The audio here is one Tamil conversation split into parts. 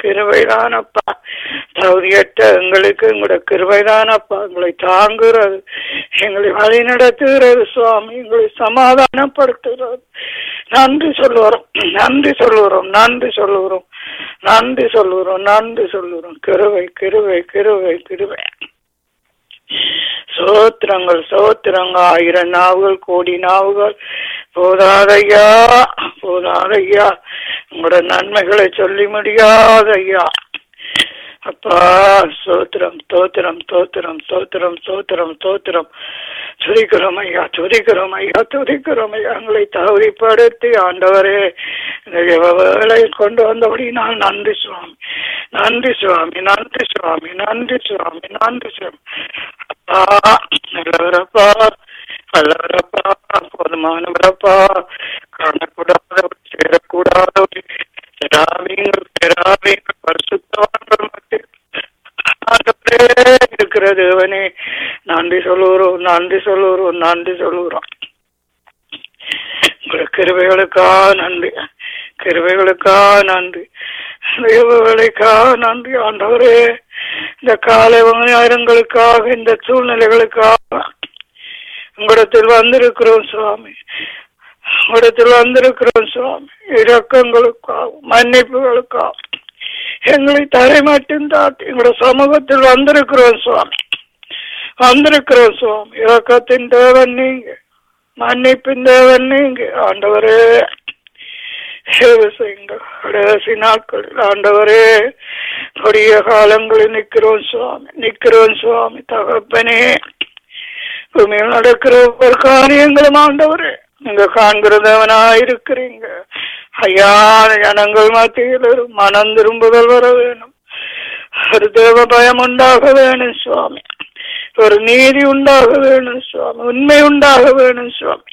கிருபைதானப்பா தகுதியற்ற எங்களுக்கு உங்களோட கிருபைதானப்பா எங்களை தாங்குறது எங்களை வழி நடத்துகிறது சுவாமி எங்களை சமாதானப்படுத்துகிறது நன்றி சொல்லுகிறோம் நன்றி சொல்லுகிறோம் நன்றி சொல்லுகிறோம் நன்றி சொல்லுகிறோம் நன்றி சொல்லுகிறோம் கிருவை கிருவை கிருவை கிருவை சோத்திரங்கள் சோத்திரங்க ஆயிரம் நாவுகள் கோடி நாவுகள் போதாதையா போதாதையா உங்களோட நன்மைகளை சொல்லி முடியாதையா அப்பா சோத்திரம் தோத்திரம் தோத்திரம் தோத்திரம் தோத்திரம் தோத்திரம் துதிக்கிறோம் ஐயா துதிக்கிறோம் ஐயா துதிக்கிறோம் ஐயா எங்களை தகுதிப்படுத்தி ஆண்டவரே இந்த வேலை கொண்டு வந்தபடி நான் நன்றி சுவாமி நன்றி சுவாமி நன்றி சுவாமி நன்றி சுவாமி நன்றி சுவாமி அப்பா நல்லவரப்பா நல்லவரப்பா போதுமானவரப்பா காணக்கூடாதவர் சேரக்கூடாதவர் பெறாதீங்கள் பெறாதீங்கள் பரிசுத்தவான்கள் மத்தியில் ஆண்டவரே இருக்கிற தேவனே நன்றி சொல்லுகிறோம் நன்றி சொல்லுகிறோம் நன்றி சொல்லுகிறோம் உங்களுக்கு கிருபைகளுக்கா நன்றி கிருபைகளுக்கா நன்றி தெய்வங்களுக்கா நன்றி ஆண்டவரே இந்த காலை நேரங்களுக்காக இந்த சூழ்நிலைகளுக்காக உங்களிடத்தில் வந்திருக்கிறோம் சுவாமி உங்களிடத்தில் வந்திருக்கிறோம் சுவாமி இரக்கங்களுக்காக மன்னிப்புகளுக்காக எங்களை தரை மட்டும் தாட்டி எங்களோட சமூகத்தில் வந்திருக்கிறோம் சுவாமி வந்திருக்கிறோம் சுவாமி இரக்கத்தின் தேவன் நீங்க மன்னிப்பின் தேவன் நீங்க ஆண்டவரே சேவை செய்யுங்க கடைசி நாட்களில் ஆண்டவரே கொடிய காலங்களில் நிற்கிறோம் சுவாமி நிற்கிறோம் சுவாமி தகப்பனே பூமியில் நடக்கிற ஒவ்வொரு காரியங்களும் ஆண்டவரே நீங்க காண்கிறதவனா இருக்கிறீங்க ஐயா ஜனங்கள் மத்தியில் ஒரு மனம் திரும்புதல் வர வேணும் ஒரு தேவ பயம் உண்டாக வேணும் சுவாமி ஒரு நீதி உண்டாக வேணும் சுவாமி உண்மை உண்டாக வேணும் சுவாமி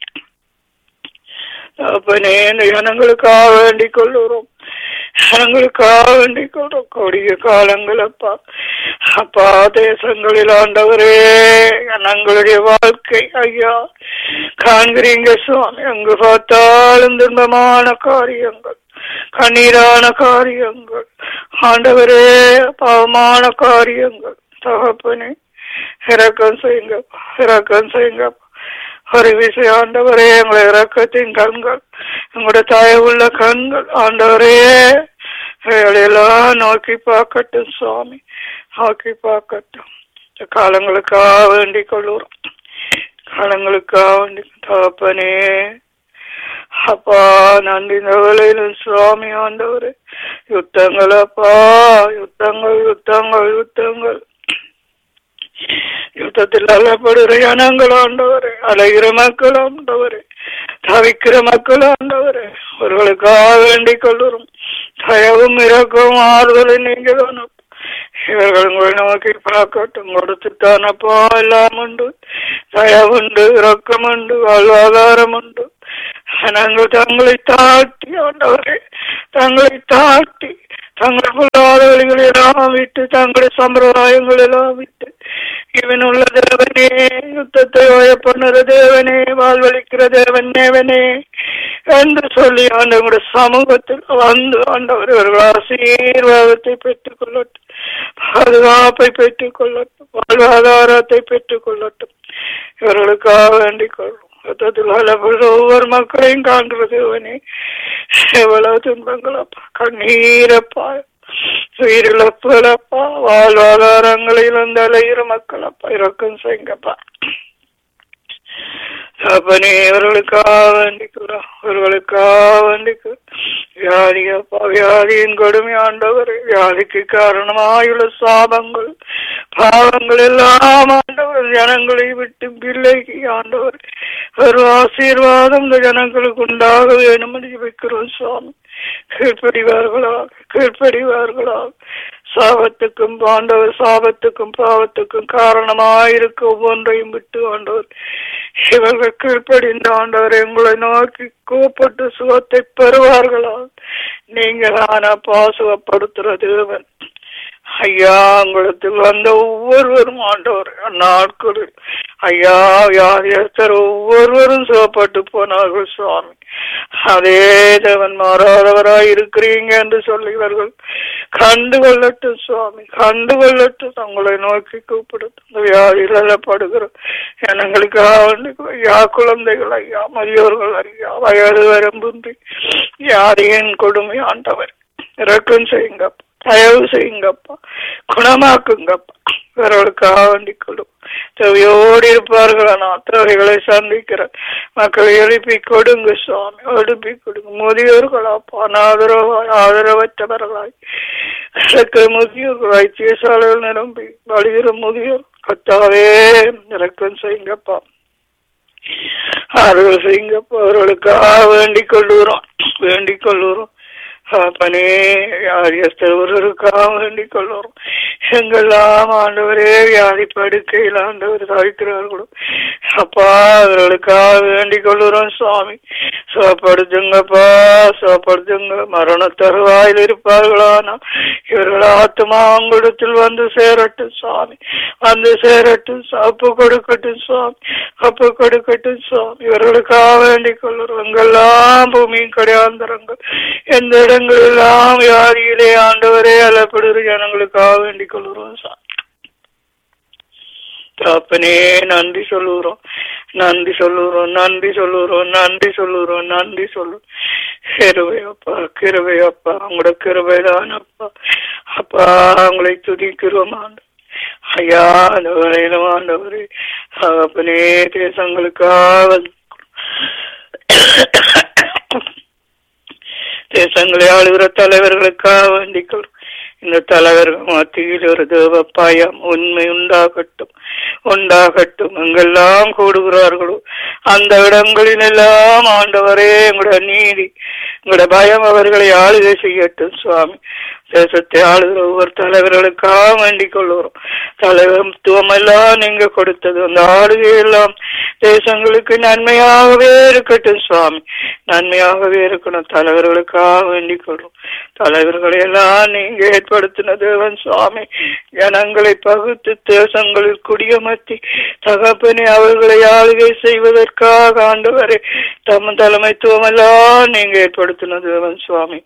அப்பனே இந்த ஜனங்களுக்காக வேண்டிக் கொள்ளுறோம் ஜனங்களுக்காக வேண்டிக் கொள்றோம் கொடிய காலங்கள் அப்பா அப்பா தேசங்களில் ஆண்டவரே ஜனங்களுடைய வாழ்க்கை ஐயா காண்கிறீங்க சுவாமி அங்கு பார்த்தாலும் துன்பமான காரியங்கள் கண்ணீரான காரியங்கள் ஆண்டவரே பாவமான காரியங்கள் தகப்பனே இறக்கம் செய்யுங்க இறக்கம் செய்யுங்க ஒரு விஷயம் ஆண்டவரே எங்களை இறக்கத்தின் கண்கள் உங்களுடைய தயவுள்ள கண்கள் ஆண்டவரே எல்லாம் நோக்கி பார்க்கட்டும் சுவாமி நோக்கி பார்க்கட்டும் இந்த காலங்களுக்காக வேண்டிக் கொள்ளுறோம் காலங்களுக்காக வேண்டி தகப்பனே அப்பா நன்றி இந்த வேலையிலும் சுவாமி ஆண்டவரே யுத்தங்கள் அப்பா யுத்தங்கள் யுத்தங்கள் யுத்தங்கள் யுத்தத்தில் அல்லப்படுகிற ஜனங்கள் ஆண்டவரே அலைகிற மக்கள் ஆண்டவரே தவிக்கிற மக்கள் ஆண்டவரே அவர்களுக்காக வேண்டிக் கொள்ளுறோம் தயவும் இறக்கவும் ஆறுதலை நீங்க தானப்பா இவர்கள் உங்களை நோக்கி பார்க்கட்டும் கொடுத்துட்டானப்பா எல்லாம் உண்டு தயவுண்டு இரக்கம் உண்டு வாழ்வாதாரம் உண்டு நாங்கள் தங்களை தாட்டி ஆண்டவரே தங்களை தாட்டி தங்கள் பொல்லாத வழிகளை எல்லாம் விட்டு தங்களுடைய சம்பிரதாயங்கள் எல்லாம் விட்டு இவன் உள்ள தேவனே யுத்தத்தை ஓயப்பண்ணுற தேவனே வாழ்வழிக்கிற தேவன் தேவனே என்று சொல்லி ஆண்டவங்களுடைய சமூகத்தில் வந்து ஆண்டவர் இவர்கள் ஆசீர்வாதத்தை பெற்றுக் கொள்ளட்டும் பாதுகாப்பை பெற்றுக் கொள்ளட்டும் வாழ்வாதாரத்தை பெற்றுக் கொள்ளட்டும் இவர்களுக்காக வேண்டிக் கொள்ளும் யுத்தத்தில் அளவுள்ள ஒவ்வொரு மக்களையும் காண்கிறது தேவனே எவ்வளவு துன்பங்களப்பா கண்ணீரப்பா உயிரிழப்புகளப்பா வாழ்வாதாரங்களில் இழந்த அலையிற மக்களப்பா இறக்கம் செய்யுங்கப்பா அப்பனே இவர்களுக்காக வேண்டிக்கிறோம் இவர்களுக்காக வேண்டிக்கிறோம் வியாதியப்பா வியாதியின் கொடுமை ஆண்டவர் வியாதிக்கு காரணமாயுள்ள சாபங்கள் பாவங்கள் எல்லாம் ஆண்டவர் ஜனங்களை விட்டு பிள்ளைக்கு ஆண்டவர் ஒரு ஆசீர்வாதம் இந்த ஜனங்களுக்கு உண்டாக வேணும் என்று வைக்கிறோம் சுவாமி கீழ்ப்படிவார்களாக கீழ்ப்படிவார்களாக சாபத்துக்கும் ஆண்டவர் சாபத்துக்கும் பாவத்துக்கும் காரணமாயிருக்க ஒவ்வொன்றையும் விட்டு ஆண்டவர் இவர்கள் கீழ்ப்படிந்த ஆண்டவர் எங்களை நோக்கி கூப்பிட்டு சுகத்தை பெறுவார்களா நீங்கள் ஆனா பாசுவப்படுத்துற தேவன் ஐயா உங்களுக்கு வந்த ஒவ்வொருவரும் ஆண்டவர் நாட்களில் ஐயா வியாதியஸ்தர் ஒவ்வொருவரும் சுகப்பட்டு போனார்கள் சுவாமி அதே தேவன் மாறாதவராய் இருக்கிறீங்க என்று சொல்லுகிறார்கள் கண்டு கொள்ளட்டும் சுவாமி கண்டு கொள்ளட்டும் தங்களை நோக்கி கூப்பிடட்டும் இந்த வியாதியில் படுகிற எனங்களுக்காக ஐயா குழந்தைகள் ஐயா மதியோர்கள் ஐயா வயது வரம்புன்றி யாரையின் கொடுமை ஆண்டவர் இறக்கம் செய்யுங்கப்பா தயவு செய்யுங்கப்பா குணமாக்குங்கப்பா இவர்களுக்காக வேண்டிக் கொள்ளும் தேவையோடு இருப்பார்களானா தேவைகளை சந்திக்கிற மக்களை எழுப்பி கொடுங்க சுவாமி எழுப்பி கொடுங்க முதியோர்களாப்பா ஆதரவாய் ஆதரவற்றவர்களாய் இறக்க முதியோர்கள் வைத்தியசாலைகள் நிரம்பி வழிகிற முதியோர் கத்தாவே இறக்கம் செய்யுங்கப்பா ஆறுதல் செய்யுங்கப்பா அவர்களுக்காக வேண்டிக் கொள்ளுகிறோம் வேண்டிக் கொள்ளுகிறோம் அப்பனே ஒருவருக்காக வேண்டிக் கொள்ளுறோம் எங்கெல்லாம் ஆண்டவரே வியாதி படுக்கையில் ஆண்டவர் தவிக்கிறார்களோ அப்பா அவர்களுக்காக வேண்டிக் கொள்ளுறோம் சுவாமி சுகப்படுத்துங்கப்பா சுகப்படுத்துங்க மரண தருவாயில் இருப்பார்களானா இவர்கள் ஆத்மா உங்களிடத்தில் வந்து சேரட்டும் சுவாமி வந்து சேரட்டும் அப்பு கொடுக்கட்டும் சுவாமி அப்பு கொடுக்கட்டும் சுவாமி இவர்களுக்காக வேண்டிக் கொள்ளுறோம் எங்கெல்லாம் பூமியின் கடையாந்தரங்கள் எந்த இடங்களெல்லாம் வியாதியிலே ஆண்டவரே அல்லப்படுகிற ஜனங்களுக்காக வேண்டிக் கொள்கிறோம் சாமி தாப்பனே நன்றி சொல்லுகிறோம் நன்றி சொல்லுகிறோம் நன்றி சொல்லுகிறோம் நன்றி சொல்லுகிறோம் நன்றி சொல்லு கிருவை அப்பா கிருவை அப்பா உங்களோட கிருவை தான் அப்பா அப்பா உங்களை துதிக்கிறோம் ஆண்டு ஐயா அந்த வேலையிலும் ஆண்டவரே அப்பனே தேசங்களுக்காக தேசங்களை ஆளுகிற தலைவர்களுக்காக வேண்டிக் இந்த தலைவர்கள் மத்தியில் ஒரு தேவ பயம் உண்மை உண்டாகட்டும் உண்டாகட்டும் எங்கெல்லாம் கூடுகிறார்களோ அந்த இடங்களில் எல்லாம் ஆண்டவரே எங்களோட நீதி எங்களோட பயம் அவர்களை ஆளுகை செய்யட்டும் சுவாமி தேசத்தை ஆளுகிற ஒவ்வொரு தலைவர்களுக்காக வேண்டிக் கொள்கிறோம் தலைவத்துவம் எல்லாம் நீங்க கொடுத்தது அந்த ஆளுகை எல்லாம் தேசங்களுக்கு நன்மையாகவே இருக்கட்டும் சுவாமி நன்மையாகவே இருக்கணும் தலைவர்களுக்காக வேண்டிக் கொள்றோம் தலைவர்களை எல்லாம் நீங்க ஏற்படுத்தின தேவன் சுவாமி ஜனங்களை பகுத்து தேசங்களில் குடியமர்த்தி தகப்பனே அவர்களை ஆளுகை செய்வதற்காக ஆண்டவரை தம் தலைமைத்துவம் எல்லாம் நீங்க ஏற்படுத்தின தேவன் சுவாமி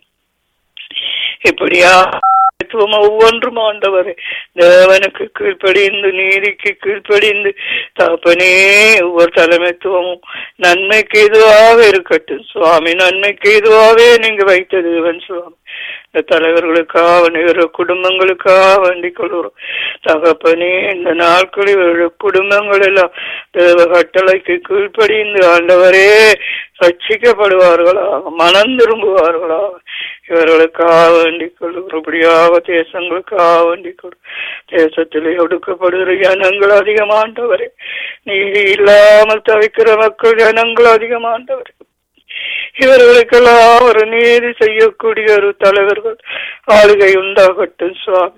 இப்படியா ஒவ்வொன்றும் ஆண்டவரே தேவனுக்கு கீழ்ப்படிந்து நீதிக்கு கீழ்ப்படிந்து தகப்பனே ஒவ்வொரு தலைமைத்துவமும் நன்மைக்கு எதுவாக இருக்கட்டும் சுவாமி நன்மைக்கு எதுவாகவே நீங்க வைத்த தேவன் சுவாமி இந்த தலைவர்களுக்காக நிகர குடும்பங்களுக்காக வேண்டிக் கொள்கிறோம் தகப்பனே இந்த நாட்களில் குடும்பங்கள் எல்லாம் தேவ கட்டளைக்கு கீழ்ப்படிந்து ஆண்டவரே ரட்சிக்கப்படுவார்களாக மனம் திரும்புவார்களாக இவர்களுக்காக வேண்டிக் கொள்ளுகிறபடியாக தேசங்களுக்காக வேண்டிக் கொள் தேசத்திலே ஒடுக்கப்படுகிற ஜனங்கள் அதிகமாண்டவரே நீதி இல்லாமல் தவிக்கிற மக்கள் ஜனங்கள் அதிகமாண்டவரே இவர்களுக்கெல்லாம் ஒரு நீதி செய்யக்கூடிய ஒரு தலைவர்கள் ஆளுகை உண்டாகட்டும் சுவாமி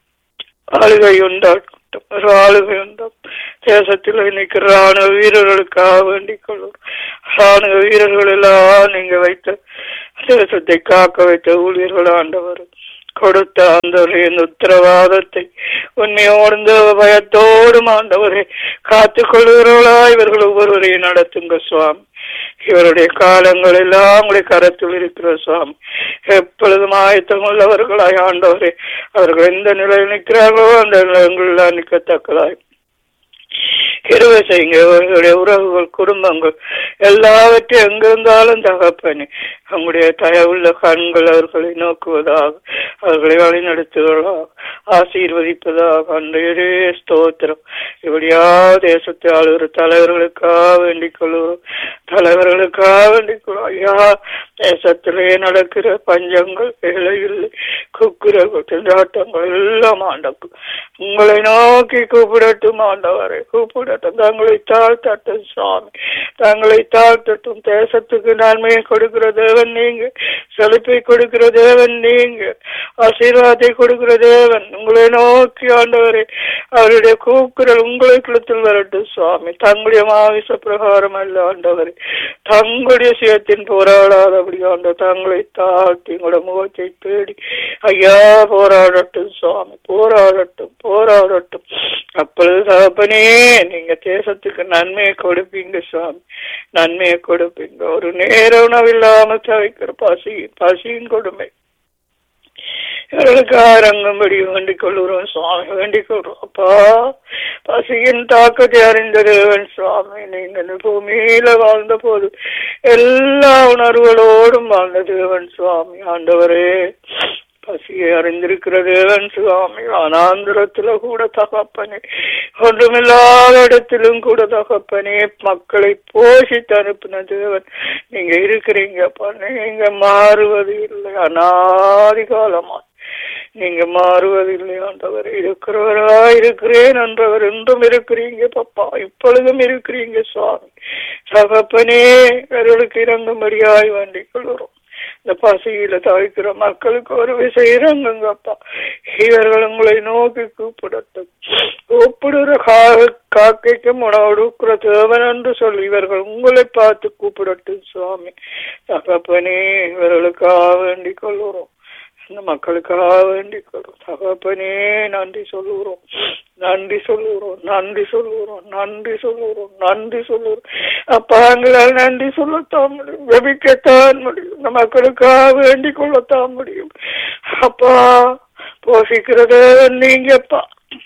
ஆளுகை உண்டாகட்டும் ஒரு ஆளுகை உண்டாகும் தேசத்தில் இன்னைக்கு ராணுவ வீரர்களுக்காக வேண்டிக் கொள்ளும் ராணுவ வீரர்கள் எல்லாம் நீங்க வைத்த தேசத்தை காக்க வைத்த ஊழியர்கள் ஆண்டவர் கொடுத்த அந்த உத்தரவாதத்தை உண்மையோடு பயத்தோடும் ஆண்டவரே காத்துக் கொள்கிறவர்களா இவர்கள் ஒவ்வொருவரையும் நடத்துங்க சுவாமி இவருடைய காலங்கள் எல்லாம் உங்களுடைய கரத்தில் இருக்கிற சுவாமி எப்பொழுதும் ஆயத்தம் உள்ளவர்களாய் ஆண்டவரே அவர்கள் எந்த நிலையில் நிற்கிறார்களோ அந்த நிலங்களெல்லாம் நிற்கத்தக்கதாய் கிருவை செய்யுங்க அவர்களுடைய உறவுகள் குடும்பங்கள் எல்லாவற்றையும் எங்கிருந்தாலும் தகப்பனே அவங்களுடைய தயவுள்ள கண்கள் அவர்களை நோக்குவதாக அவர்களை வழிநடத்துவதாக ஆசீர்வதிப்பதாக அன்றையரே ஸ்தோத்திரம் இப்படியா தேசத்தை ஆளுகிற தலைவர்களுக்காக வேண்டிக் கொள்வோம் தலைவர்களுக்காக வேண்டிக் கொள்வோம் ஐயா தேசத்திலே நடக்கிற பஞ்சங்கள் வேலையில் குக்குரங்கள் திண்டாட்டங்கள் எல்லாம் ஆண்டக்கும் உங்களை நோக்கி கூப்பிடட்டும் ஆண்டவரை கூப்பிடட்டும் தங்களை தாழ்த்தட்டும் சுவாமி தங்களை தாழ்த்தட்டும் தேசத்துக்கு நன்மையை கொடுக்கிற தேவன் நீங்க செழிப்பை கொடுக்கிற தேவன் நீங்க ஆசீர்வாதத்தை கொடுக்கிற தேவன் உங்களை நோக்கி ஆண்டவரே அவருடைய கூக்குரல் உங்களை குளத்தில் வரட்டும் சுவாமி தங்களுடைய மாவிச பிரகாரம் அல்ல ஆண்டவரே தங்களுடைய சுயத்தின் போராடாதபடி ஆண்ட தங்களை தாழ்த்தி உங்களோட முகத்தை தேடி ஐயா போராடட்டும் சுவாமி போராடட்டும் போராடட்டும் அப்பொழுது தகப்பனே நீங்க தேசத்துக்கு நன்மையை கொடுப்பீங்க சுவாமி நன்மையை கொடுப்பீங்க ஒரு நேர உணவில்லாம தவிக்கிற பசி பசியின் கொடுமை இவர்களுக்கு அரங்கும்படி வேண்டிக் கொள்கிறோம் சுவாமி வேண்டிக் கொள்றோம் அப்பா பசியின் தாக்கத்தை அறிந்த தேவன் சுவாமி நீங்க இந்த பூமியில வாழ்ந்த போது எல்லா உணர்வுகளோடும் வாழ்ந்த தேவன் சுவாமி ஆண்டவரே பசியை அறிந்திருக்கிற தேவன் சுவாமி அனாந்திரத்துல கூட தகப்பனே ஒன்றுமில்லாத இடத்திலும் கூட தகப்பனே மக்களை போஷித்து அனுப்பின தேவன் நீங்க இருக்கிறீங்கப்பா நீங்க மாறுவது இல்லை அனாதி காலமா நீங்க மாறுவதில்லை ஆண்டவர் இருக்கிறவரா இருக்கிறேன் என்றவர் என்றும் இருக்கிறீங்க பப்பா இப்பொழுதும் இருக்கிறீங்க சுவாமி தகப்பனே இவர்களுக்கு இறங்கும்படியாய் வேண்டிக் கொள்கிறோம் இந்த பசியில தவிக்கிற மக்களுக்கு ஒரு விசை இறங்குங்கப்பா இவர்கள் உங்களை நோக்கி கூப்பிடட்டும் கூப்பிடுற காக்கைக்கும் உணவு கொடுக்கிற தேவன் என்று சொல்லி இவர்கள் உங்களை பார்த்து கூப்பிடட்டும் சுவாமி தகப்பனே இவர்களுக்காக வேண்டிக் கொள்கிறோம் இந்த மக்களுக்காக வேண்டிக் கொள்கிறோம் தகப்பனே நன்றி சொல்லுகிறோம் நன்றி சொல்லுகிறோம் நன்றி சொல்லுகிறோம் நன்றி சொல்லுகிறோம் நன்றி சொல்லுகிறோம் அப்பா எங்களால் நன்றி சொல்லத்தான் முடியும் ஜபிக்கத்தான் முடியும் இந்த மக்களுக்காக வேண்டிக் கொள்ளத்தான் முடியும் அப்பா போஷிக்கிறது நீங்கப்பா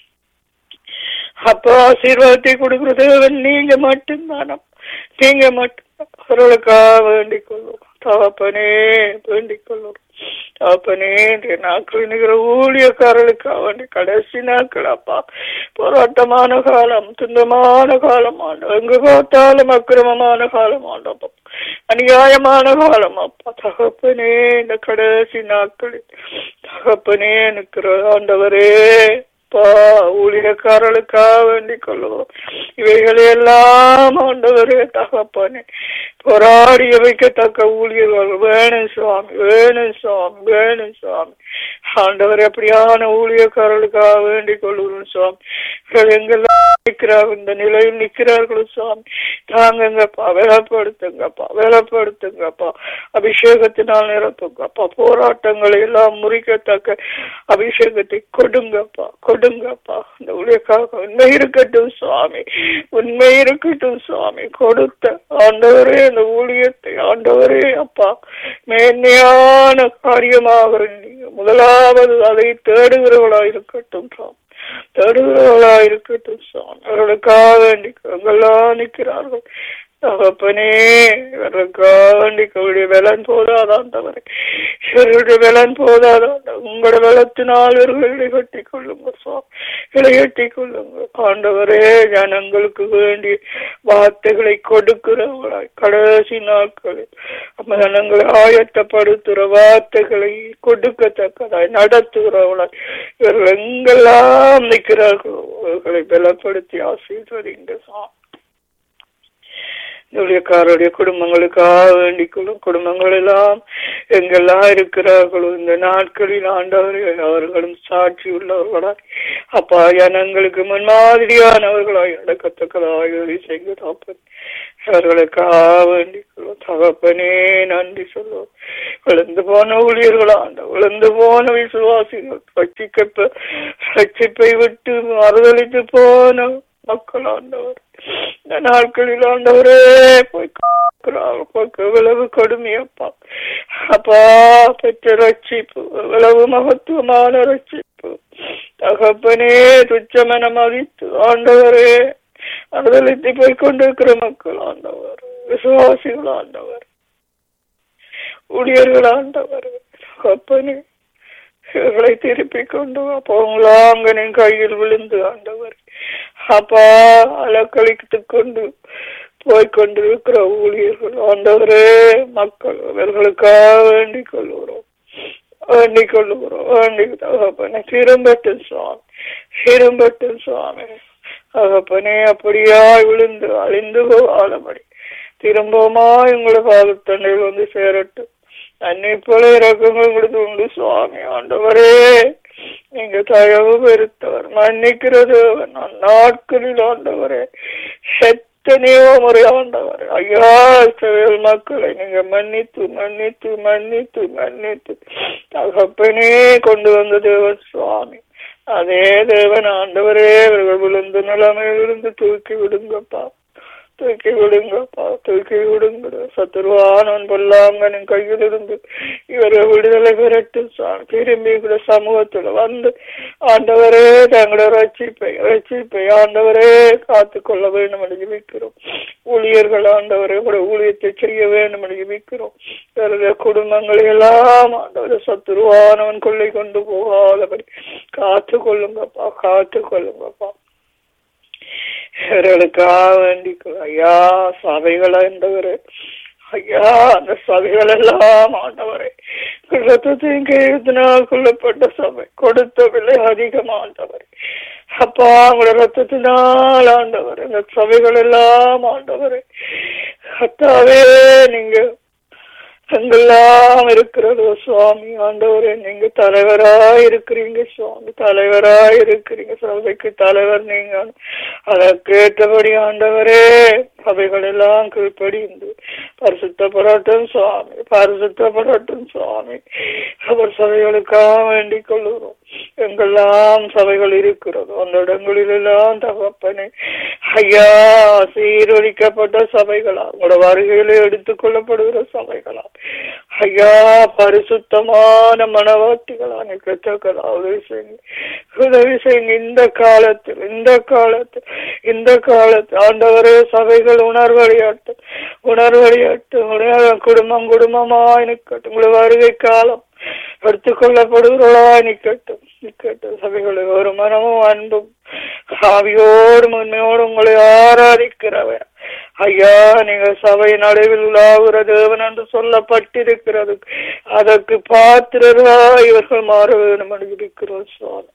அப்பா ஆசீர்வாதத்தை கொடுக்கிறது நீங்க மட்டும்தானம் நீங்க மட்டும் அவர்களுக்காக வேண்டிக் கொள்ளும் தகப்பனே வேண்டிக் கொள்ளும் தகப்பனே இன்றைய நாட்கள் நிகழ ஊழியக்காரர்களுக்காக வேண்டி கடைசி நாட்கள் அப்பா போராட்டமான காலம் துன்பமான காலம் ஆண்டோம் எங்கு பார்த்தாலும் அக்கிரமமான காலம் ஆண்டோம் அநியாயமான காலம் அப்பா தகப்பனே இந்த கடைசி நாட்களில் தகப்பனே நிற்கிற ஆண்டவரே அப்பா ஊழியக்காரர்களுக்காக வேண்டிக் கொள்வோம் இவைகளை எல்லாம் ஆண்டவரே தகப்பனே போராடி வைக்கத்தக்க ஊழியர்கள் வேணும் சுவாமி வேணும் சுவாமி வேணும் சுவாமி ஆண்டவர் எப்படியான ஊழியக்காரர்களுக்காக வேண்டிக் கொள்கிறோம் சுவாமி இவர்கள் எங்கெல்லாம் நிற்கிறார்கள் இந்த நிலையில் நிற்கிறார்கள் சுவாமி தாங்கங்கப்பா வேலைப்படுத்துங்கப்பா வேலைப்படுத்துங்கப்பா அபிஷேகத்தினால் நிரப்புங்கப்பா போராட்டங்களை எல்லாம் முறிக்கத்தக்க அபிஷேகத்தை கொடுங்கப்பா கொடுங்கப்பா இந்த ஊழியக்காக உண்மை இருக்கட்டும் சுவாமி உண்மை இருக்கட்டும் சுவாமி கொடுத்த ஆண்டவரே அந்த ஊழியத்தை ஆண்டவரே அப்பா மேன்மையான காரியமாக நீங்க முதலாவது அதை தேடுகிறவளா இருக்கட்டும் சுவாமி தேடுகிறவளா இருக்கட்டும் சுவாமி அவர்களுக்காக வேண்டி எங்கெல்லாம் நிற்கிறார்கள் தகப்பனே இவர்களுக்காக வேண்டிக்கவுடைய வெலன் போதாதான் தவறு இவர்களுடைய வெலன் போதாதான் உங்களோட வெலத்தினால் இவர்களை கட்டி கொள்ளுங்க சுவாமி கட்டி கொள்ளுங்க ஆண்டவரே ஜனங்களுக்கு வேண்டி வார்த்தைகளை கொடுக்கிறவர்களாய் கடைசி நாட்களில் நம்ம ஜனங்களை ஆயத்தப்படுத்துகிற வார்த்தைகளை கொடுக்கத்தக்கதாய் நடத்துகிறவர்களாய் இவர்கள் எங்கெல்லாம் நிற்கிறார்களோ அவர்களை பலப்படுத்தி ஆசீர்வதிங்க சுவாமி ஊழியக்காரருடைய குடும்பங்களுக்காக வேண்டிக் கொள்ளும் குடும்பங்கள் எல்லாம் எங்கெல்லாம் இருக்கிறார்களோ இந்த நாட்களில் ஆண்டவர் அவர்களும் சாட்சி உள்ளவர்களாய் அப்பா ஜனங்களுக்கு முன்மாதிரியானவர்களாய் நடக்கத்தக்கதாய் உதவி செய்ய தாப்பன் அவர்களுக்காக வேண்டிக் கொள்ளும் தகப்பனே நன்றி சொல்லுவோம் விழுந்து போன ஊழியர்கள் ஆண்ட விழுந்து போன விசுவாசிகள் ரட்சிக்க ரட்சிப்பை விட்டு மறுதளித்து போன மக்கள் ஆண்டவர் இந்த நாட்களில் ஆண்டவரே போய் எவ்வளவு கொடுமையப்பா அப்பா பெற்ற ரட்சிப்பு எவ்வளவு மகத்துவமான ரட்சிப்பு தகப்பனே துச்சமன மதித்து ஆண்டவரே அறுதளித்து போய் கொண்டிருக்கிற மக்கள் ஆண்டவர் விசுவாசிகள் ஆண்டவர் ஊழியர்கள் ஆண்டவர் தகப்பனே இவர்களை திருப்பி கொண்டு அப்போ உங்களாங்கனின் கையில் விழுந்து ஆண்டவர் அப்பா அலக்களித்து கொண்டு போய்கொண்டிருக்கிற ஊழியர்கள் ஆண்டவரே மக்கள் அவர்களுக்காக வேண்டிக் கொள்கிறோம் வேண்டிக் கொள்ளுகிறோம் வேண்டி தகப்பனே திரும்பட்டும் சுவாமி திரும்பட்டும் சுவாமி தகப்பனே அப்படியாய் விழுந்து அழிந்து போகாதபடி திரும்பவுமா உங்களை பாதத்தண்டையில் வந்து சேரட்டும் அன்னை போல இறக்கங்கள் உங்களுக்கு உண்டு சுவாமி ஆண்டவரே நீங்க தயவு பெருத்தவர் மன்னிக்கிறது நாட்களில் ஆண்டவரே எத்தனையோ முறை ஆண்டவர் ஐயா செயல் மக்களை நீங்க மன்னித்து மன்னித்து மன்னித்து மன்னித்து தகப்பனே கொண்டு வந்த தேவன் சுவாமி அதே தேவன் ஆண்டவரே இவர்கள் விழுந்த நிலைமையிலிருந்து தூக்கி விடுங்கப்பா தூக்கி விடுங்கப்பா தூக்கி விடுங்க சத்துருவானவன் பொல்லாங்கனின் கையிலிருந்து இவரை விடுதலை பெறட்டு சாமி திரும்பி கூட சமூகத்துல வந்து ஆண்டவரே தங்களை ரட்சிப்பை ரட்சிப்பை ஆண்டவரே காத்து கொள்ள வேண்டும் என்று ஜெபிக்கிறோம் ஊழியர்கள் ஆண்டவரே கூட ஊழியத்தை செய்ய வேண்டும் என்று ஜெபிக்கிறோம் வேற குடும்பங்களை எல்லாம் ஆண்டவரை சத்துருவானவன் கொள்ளை கொண்டு போகாதபடி காத்து கொள்ளுங்கப்பா காத்து கொள்ளுங்கப்பா இவர்களுக்காக வேண்டிக்கொள் ஐயா சபைகள் என்றவரு ஐயா அந்த சபைகள் எல்லாம் ஆண்டவரே ரத்தத்தையும் கையெழுத்தினால் கொள்ளப்பட்ட சபை கொடுத்த விலை அதிகமாண்டவரே அப்பா உங்களோட ரத்தத்தினால் ஆண்டவர் இந்த சபைகள் எல்லாம் ஆண்டவரே அத்தாவே நீங்க எங்கெல்லாம் இருக்கிறதோ சுவாமி ஆண்டவரே நீங்க தலைவராய் இருக்கிறீங்க சுவாமி தலைவராய் இருக்கிறீங்க சபைக்கு தலைவர் நீங்க அதற்கேற்றபடி ஆண்டவரே சபைகள் எல்லாம் கீழ்ப்படிந்து பரிசுத்தப்படட்டும் சுவாமி பரிசுத்தப்படட்டும் சுவாமி அவர் சபைகளுக்காக வேண்டிக் கொள்ளுகிறோம் எங்கெல்லாம் சபைகள் இருக்கிறதோ அந்த இடங்களிலெல்லாம் தகப்பனே ஐயா சீரொழிக்கப்பட்ட சபைகளா உங்களோட வருகையில எடுத்துக் கொள்ளப்படுகிற சபைகளா ஐயா பரிசுத்தமான மனவாட்டிகளா நிற்கத்தக்கதா உதவி செய்யுங்க உதவி செய்யுங்க இந்த காலத்தில் இந்த காலத்தில் இந்த காலத்தில் ஆண்டவரே சபைகள் உணர்வடையாட்டு உணர்வடையாட்டு குடும்பம் குடும்பமாய் நிற்கட்டும் உங்களை வருகை காலம் எடுத்துக்கொள்ளப்படுகிறவர்களாய் நிற்கட்டும் நிற்கட்டும் சபைகளை ஒரு மனமும் அன்பும் ஆவியோடும் உண்மையோடு உங்களை ஆராதிக்கிறவர் ஐயா நீங்க சபை நடுவில் உலாவுற தேவன் என்று சொல்லப்பட்டிருக்கிறது அதற்கு பாத்திரரா இவர்கள் மாற வேணும் என்று இருக்கிறோம் சுவாமி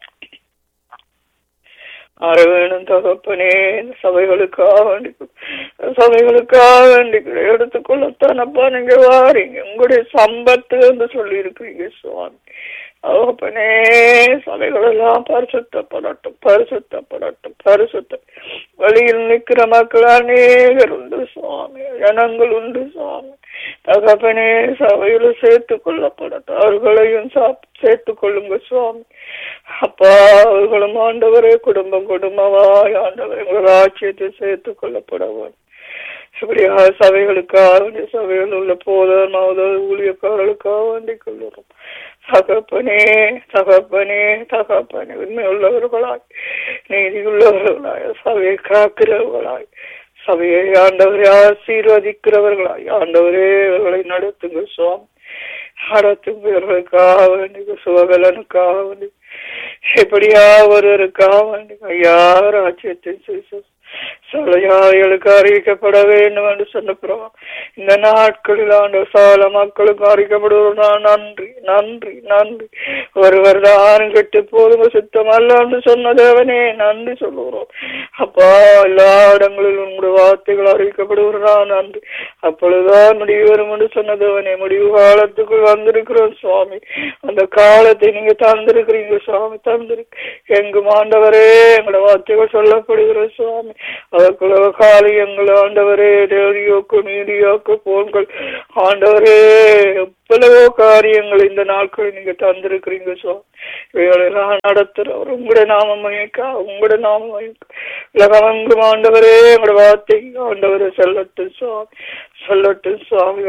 மாற வேணும் தகப்பனே சபைகளுக்காக வேண்டி சபைகளுக்காக வேண்டி எடுத்துக்கொள்ளத்தானப்பா நீங்க வாரீங்க உங்களுடைய சம்பத்து என்று சொல்லி இருக்கிறீங்க சுவாமி தகப்பனே சபைகள் எல்லாம் பரிசுத்தப்படட்டும் பரிசுத்தப்படட்டும் பரிசுத்த வழியில் நிற்கிற மக்கள் அநேகர் உண்டு சுவாமி ஜனங்கள் உண்டு சுவாமி தகப்பனே சபையில சேர்த்து கொள்ளப்படட்டும் அவர்களையும் சேர்த்துக் கொள்ளுங்க சுவாமி அப்பா அவர்களும் ஆண்டவரே குடும்பம் குடும்பமாய் ஆண்டவர் எங்கள் ஆட்சியத்தை சேர்த்துக் கொள்ளப்படவும் இப்படியாக சபைகளுக்காக வேண்டிய சபைகள் உள்ள போதர் மாதர் ஊழியக்காரர்களுக்காக வேண்டிக் கொள்ளுறோம் தகப்பனே தகப்பனே தகப்பனே உண்மை உள்ளவர்களாய் நீதி உள்ளவர்களாய் சபையை காக்கிறவர்களாய் சபையை ஆண்டவரை ஆசீர்வதிக்கிறவர்களாய் ஆண்டவரே இவர்களை நடத்துங்க சுவாமி நடத்துங்க இவர்களுக்காக வேண்டிய சுகபலனுக்காக வேண்டி எப்படியா ஒருவருக்காக வேண்டி ஐயா ராஜ்யத்தின் சுவிசேஷம் சலையாளிகளுக்கு அறிவிக்கப்பட வேண்டும் என்று சொன்னப்புறம் இந்த நாட்களில் ஆண்டு சால மக்களுக்கு அறிவிக்கப்படுவோம் நன்றி நன்றி நன்றி ஒருவர் தான் கெட்டு போதும் சுத்தம் அல்ல என்று சொன்ன தேவனே நன்றி சொல்லுகிறோம் அப்பா எல்லா இடங்களிலும் உங்களுடைய வார்த்தைகள் அறிவிக்கப்படுகிறா நன்றி அப்பொழுதுதான் முடிவு வரும் என்று சொன்ன தேவனே முடிவு காலத்துக்குள் வந்திருக்கிறோம் சுவாமி அந்த காலத்தை நீங்க தந்திருக்கிறீங்க சுவாமி தந்திருக்கு எங்கும் ஆண்டவரே எங்களோட வார்த்தைகள் சொல்லப்படுகிற சுவாமி அதற்குள்ள காரியங்கள் ஆண்டவரே ரேடியோக்கு மீடியாக்கு போன்கள் ஆண்டவரே எவ்வளவோ காரியங்கள் இந்த நாட்களில் நீங்க தந்திருக்கிறீங்க சுவாமி இவைகளெல்லாம் நடத்துறவர் உங்களோட நாமம் மயக்கா உங்களோட நாமம் மயக்கா உலகமெங்கும் ஆண்டவரே எங்களோட வார்த்தை ஆண்டவரே சொல்லட்டும் சுவாமி சொல்லட்டும் சுவாமி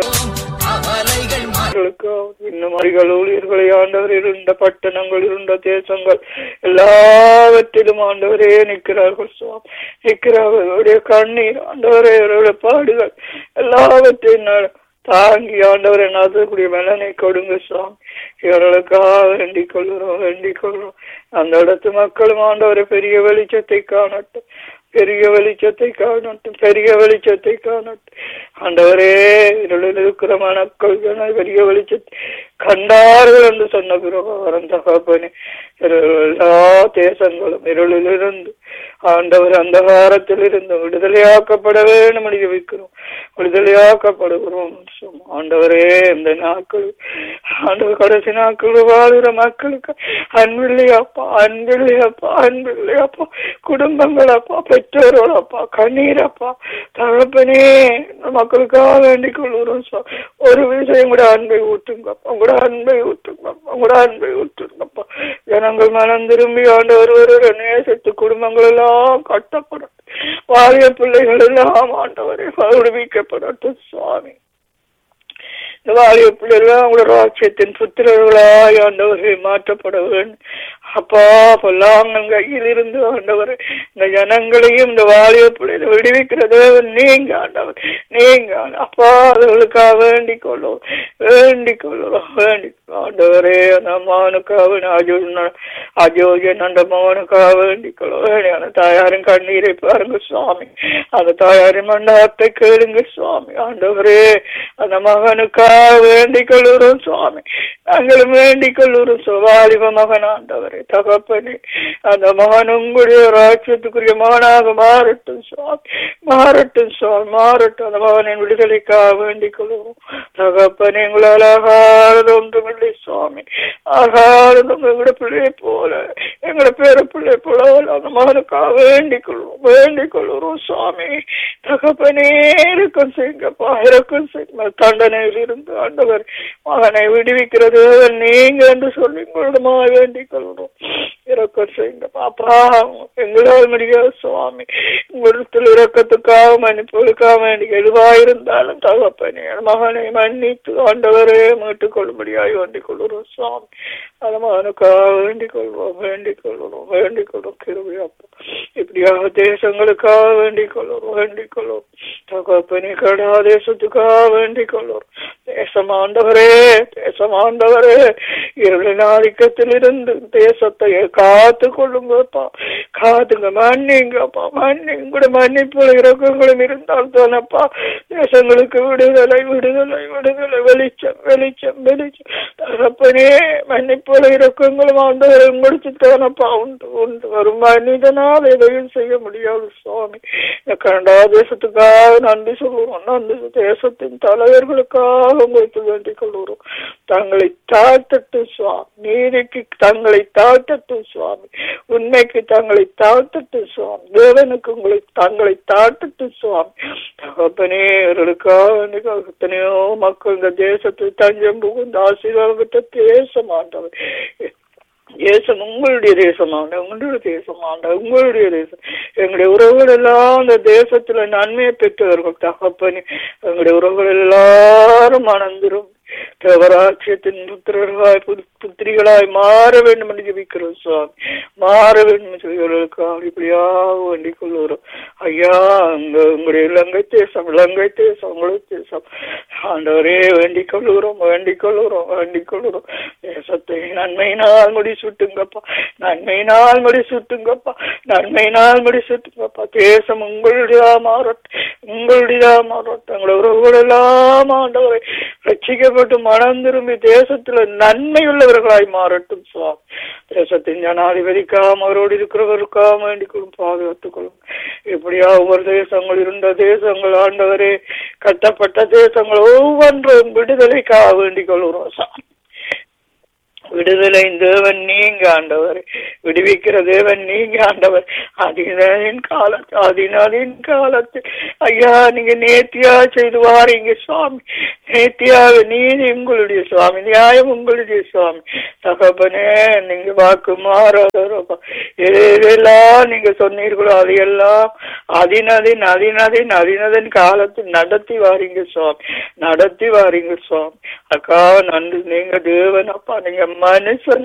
இன்னும் அருகள் ஊழியர்களை ஆண்டவர் இருந்த பட்டணங்கள் இருந்த தேசங்கள் எல்லாவற்றிலும் ஆண்டவரே நிற்கிறார்கள் சுவாமி நிற்கிறார்களுடைய கண்ணீர் ஆண்டவரே அவருடைய பாடுகள் எல்லாவற்றையும் தாங்கி ஆண்டவரை நடத்தக்கூடிய மலனை கொடுங்க சுவாமி இவர்களுக்காக வேண்டிக் கொள்கிறோம் வேண்டிக் கொள்கிறோம் அந்த இடத்து மக்களும் ஆண்டவரை பெரிய வெளிச்சத்தை காணட்டும் பெரிய வெளிச்சத்தை காணட்டும் பெரிய வெளிச்சத்தை காணட்டும் ஆண்டவரே இருளில் இருக்கிற மனக்கள் பெரிய வெளிச்சத்தை கண்டார்கள் என்று சொன்ன பிரபாகரன் தகப்பனே எல்லா தேசங்களும் இருளில் இருந்து ஆண்டவர் அந்தகாரத்தில் இருந்து விடுதலையாக்கப்பட வேண்டும் என்று வைக்கிறோம் விடுதலையாக்கப்படுகிறோம் ஆண்டவரே இந்த நாட்கள் ஆண்டவர் கடைசி நாட்கள் வாழ்கிற மக்களுக்கு அன்பில்லையாப்பா அன்பில்லையாப்பா அன்பில்லையாப்பா குடும்பங்கள் அப்பா பெற்றோர்கள் அப்பா கண்ணீர் அப்பா தகப்பனே மக்களுக்காக வேண்டிக் கொள்கிறோம் ஒரு விஷயம் கூட அன்பை ஊட்டுங்கப்பா உங்களோட அன்பை ஊட்டுங்கப்பா உங்களோட அன்பை ஊட்டுங்கப்பா ஜனங்கள் மனம் திரும்பி ஆண்டவர் ஒரு நேசத்து குடும்பங்கள் எல்லாம் கட்டப்படும் வாரிய பிள்ளைகள் எல்லாம் ஆண்டவரை விடுவிக்கப்படட்டும் சுவாமி இந்த வாலிய பிள்ளைகள் உங்களோட ராட்சியத்தின் புத்திரர்களாய் ஆண்டவரை மாற்றப்பட வேண்டும் அப்பா பொல்லாங்கன் கையில் இருந்து ஆண்டவர் இந்த ஜனங்களையும் இந்த வாலிய பிள்ளைகளை விடுவிக்கிறது நீங்க ஆண்டவர் நீங்க அப்பா அதுகளுக்காக வேண்டிக் கொள்ளும் வேண்டிக் கொள்ளும் வேண்டிக் ஆண்டவரே அந்த மகனுக்காக அஜோ அஜோஜன் அந்த மகனுக்காக வேண்டிக் கொள்ளும் வேண்டிய தாயாரின் கண்ணீரை பாருங்க சுவாமி அந்த தாயாரின் மண்டபத்தை கேளுங்க சுவாமி ஆண்டவரே அந்த மகனுக்காக வேண்டிக் கொள்ளுறோம் சுவாமி நாங்களும் வேண்டிக் கொள்ளுறோம் சுவாலிப மகன் ஆண்டவரே தகப்பனே அந்த மகன் உங்களுடைய ராட்சியத்துக்குரிய மகனாக மாறட்டும் சுவாமி மாறட்டும் சுவாமி மாறட்டும் அந்த மகனின் விடுதலைக்காக வேண்டிக் கொள்ளுவோம் தகப்பனே உங்களால் ஆகாரது ஒன்றுமில்லை சுவாமி ஆகாரது எங்களோட பிள்ளை போல எங்களோட பேர பிள்ளை போல அந்த மகனுக்காக வேண்டிக் கொள்வோம் வேண்டிக் கொள்ளுறோம் சுவாமி தகப்பனே இருக்கும் செய்யுங்கப்பா இருக்கும் செய்யுங்க தண்டனையில் இருந்து ஆண்டவர் மகனை விடுவிக்கிறது நீங்க என்று சொல்லி உங்களிடமா வேண்டிக் கொள்கிறோம் இறக்கம் செய்யுங்க பாப்பா எங்களால் முடியாது சுவாமி உங்களிடத்தில் இறக்கத்துக்காக மன்னிப்புகளுக்காக வேண்டி எதுவாயிருந்தாலும் தகப்பனே மகனை மன்னித்து ஆண்டவரே மீட்டுக் கொள்ளும்படியாய் வேண்டிக் கொள்கிறோம் சுவாமி அந்த மகனுக்காக வேண்டிக் கொள்வோம் வேண்டிக் கொள்கிறோம் வேண்டிக் கொள்வோம் கிருபியாப்பா இப்படியாக தேசங்களுக்காக வேண்டிக் கொள்வோம் வேண்டிக் கொள்வோம் தகப்பனே கடா தேசத்துக்காக வேண்டிக் கொள்வோம் தேசம் ஆண்டவரே தேசம் ஆண்டவரே இருளின் ஆதிக்கத்தில் இருந்து தேசத்தை காத்து கொள்ளுங்கப்பா காத்துங்க மன்னிங்கப்பா மன்னிங்க கூட மன்னிப்பு இறக்கங்களும் இருந்தால் தானப்பா தேசங்களுக்கு விடுதலை விடுதலை விடுதலை வெளிச்சம் வெளிச்சம் வெளிச்சம் தகப்பனே மன்னிப்பு இறக்கங்களும் ஆண்டவரை உங்களுக்கு தானப்பா உண்டு உண்டு வரும் மனிதனால் எதையும் செய்ய முடியாது சுவாமி இந்த கனடா தேசத்துக்காக நன்றி சொல்லுவோம் நன்றி தேசத்தின் தலைவர்களுக்காக உங்களுக்கு வேண்டிக் கொள்கிறோம் தங்களை தாழ்த்தட்டு சுவாமி நீதிக்கு தங்களை தாழ்த்தட்டு சுவாமி உண்மைக்கு தங்களை தாழ்த்தட்டு சுவாமி தேவனுக்கு உங்களை தங்களை தாழ்த்தட்டு சுவாமி தகப்பனே இவர்களுக்காக எத்தனையோ மக்கள் இந்த தேசத்தில் தஞ்சம் புகுந்து ஆசீர்வாதம் பெற்ற தேசம் ஆண்டவர் தேசம் உங்களுடைய தேசமாண்ட உங்களுடைய தேசமாண்ட உங்களுடைய தேசம் எங்களுடைய உறவுகள் எல்லாம் அந்த தேசத்துல நன்மையை பெற்றவர்கள் தகப்பனி எங்களுடைய உறவுகள் எல்லாரும் மணந்துரும் தேவராட்சியத்தின் புத்திரர்களாய் புத்திரிகளாய் மாற வேண்டும் என்று ஜபிக்கிறோம் சுவாமி மாற வேண்டும் சொல்லுவதற்காக இப்படியாக வேண்டிக் கொள்ளுகிறோம் ஐயா அங்க உங்களுடைய இலங்கை தேசம் இலங்கை தேசம் உங்களுக்கு தேசம் ஆண்டவரே வேண்டிக் கொள்ளுகிறோம் வேண்டிக் கொள்ளுகிறோம் வேண்டிக் கொள்ளுகிறோம் தேசத்தை நன்மையினால் முடி சுட்டுங்கப்பா நன்மையினால் முடி சுட்டுங்கப்பா நன்மையினால் முடி சுட்டுங்கப்பா தேசம் உங்களுடையதா மாறட்டும் உங்களுடையதா மாறட்டும் எங்களுடைய உறவுகள் எல்லாம் ஆண்டவரை ரட்சிக்கப்பட்டு மனம் திரும்பி தேசத்துல நன்மை உள்ளவர்களாய் மாறட்டும் சுவாமி தேசத்தின் ஜனாதிபதிக்காம அவரோடு இருக்கிறவருக்காக வேண்டிக் கொள்ளும் பாதுகாத்துக் கொள்ளும் இப்படியா ஒவ்வொரு தேசங்கள் இருந்த தேசங்கள் ஆண்டவரே கட்டப்பட்ட தேசங்கள் ஒவ்வொன்றும் விடுதலைக்காக வேண்டிக் கொள்கிறோம் சாமி விடுதலை தேவன் நீங்க ஆண்டவர் விடுவிக்கிற தேவன் நீங்க ஆண்டவர் அதினதின் காலத்து அதினதின் காலத்து ஐயா நீங்க நேர்த்தியா செய்து வாரீங்க சுவாமி நேர்த்தியாக நீதி உங்களுடைய சுவாமி நியாயம் உங்களுடைய சுவாமி தகப்பனே நீங்க வாக்கு மாறாதப்பா எதெல்லாம் நீங்க சொன்னீர்களோ அதையெல்லாம் அதினதின் அதினதின் அதினதின் காலத்தில் நடத்தி வாரீங்க சுவாமி நடத்தி வாரீங்க சுவாமி அக்கா நன்றி நீங்க தேவன் அப்பா நீங்க மனுஷன்